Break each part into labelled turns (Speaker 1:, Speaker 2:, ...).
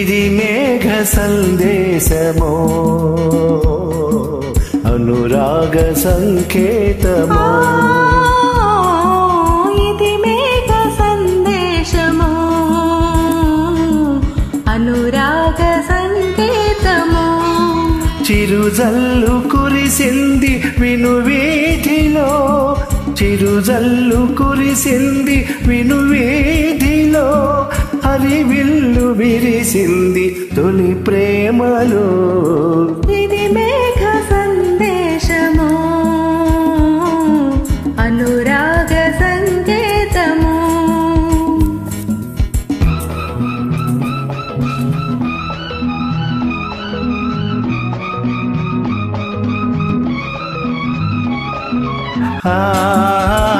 Speaker 1: ఇది మేఘ సందేశమో అనురాగ సంకేతమో
Speaker 2: ఇది మేఘ సందేశము అనురాగ సంకేతము
Speaker 1: చిరుజల్లు కురిసింది విను వీధిలో చిరుజల్లు కురిసింది విను వీధిలో హరివిల్లు విరిసింది తొలి ప్రేమలో
Speaker 2: ఇది మేఘ సందేశము అనురాగ సంకేతము
Speaker 1: ఆ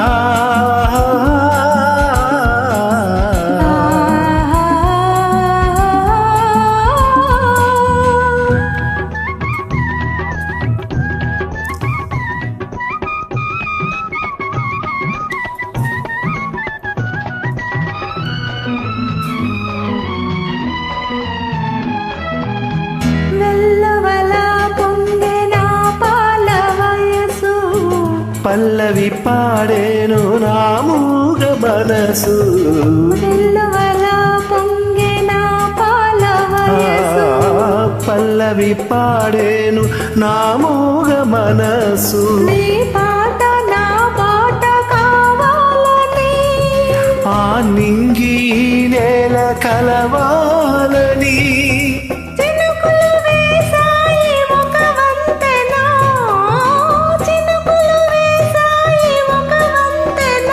Speaker 2: వెల్లవల పొంగెన పాల వయసు
Speaker 1: పల్లవి పాడేను నా మూగ మనసు
Speaker 2: వెల్లవల పొంగెన పాల
Speaker 1: ఆ,
Speaker 2: వయసు
Speaker 1: పల్లవి పాడేను నా మూగ మనసు
Speaker 2: నీ పాట నా పాట కావాలని
Speaker 1: ఆ నింగి నేల కలవాలని
Speaker 2: చినుకులు వేసాయి ఒక వంతెన చినుకులు వేసాయి ఒక వంతెన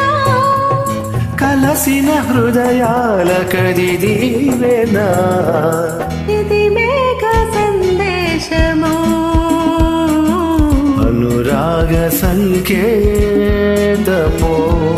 Speaker 1: కలసిన హృదయాల కది దీవెనా
Speaker 2: ఇది మేఘ సందేశము
Speaker 1: అనురాగ సంకేతమో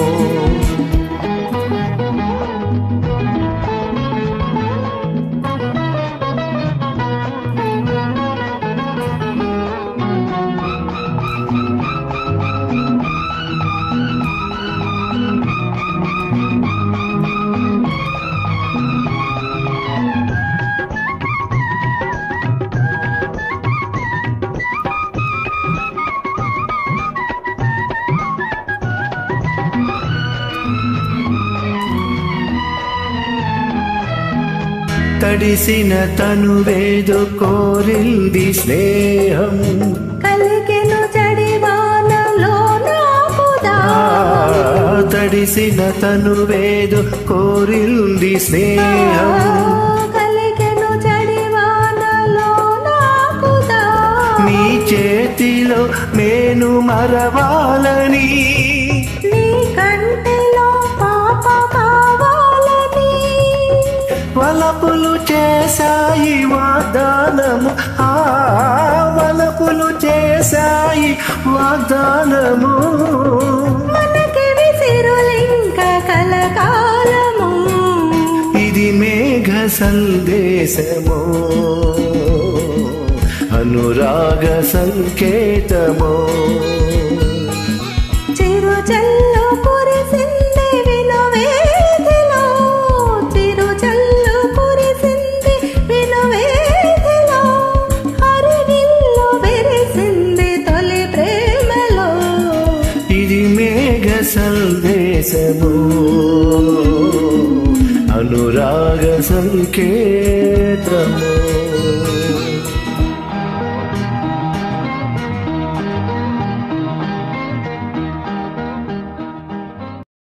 Speaker 1: తడిసిన తనువేదో కోరింది స్నేహం
Speaker 2: కలిగెను జడివానలో నాకు
Speaker 1: ఆ,
Speaker 2: దాహం.
Speaker 1: తడిసిన తనువేదో కోరింది స్నేహం
Speaker 2: కలిగెను జడివానలో నాకు దాహం.
Speaker 1: నీ చేతిలో నేను మరవాలని
Speaker 2: నీ కంటిలో పాప కావాలని
Speaker 1: వలపులు చేశాయి వాగ్దానము ఆ వలపులు చేశాయి వాగ్దానము
Speaker 2: మనకి విసిరులింక కలకాలము
Speaker 1: ఇది మేఘ సందేశము అనురాగ సంకేతము
Speaker 2: చిరు చల్లు కురిసింది వినువేదిలో చిరు చల్లు కురిసింది వినువేదిలో హరివిల్లు విరిసింది తొలి ప్రేమలో
Speaker 1: ఇది మేఘ సందేశము అనురాగ సంకేతము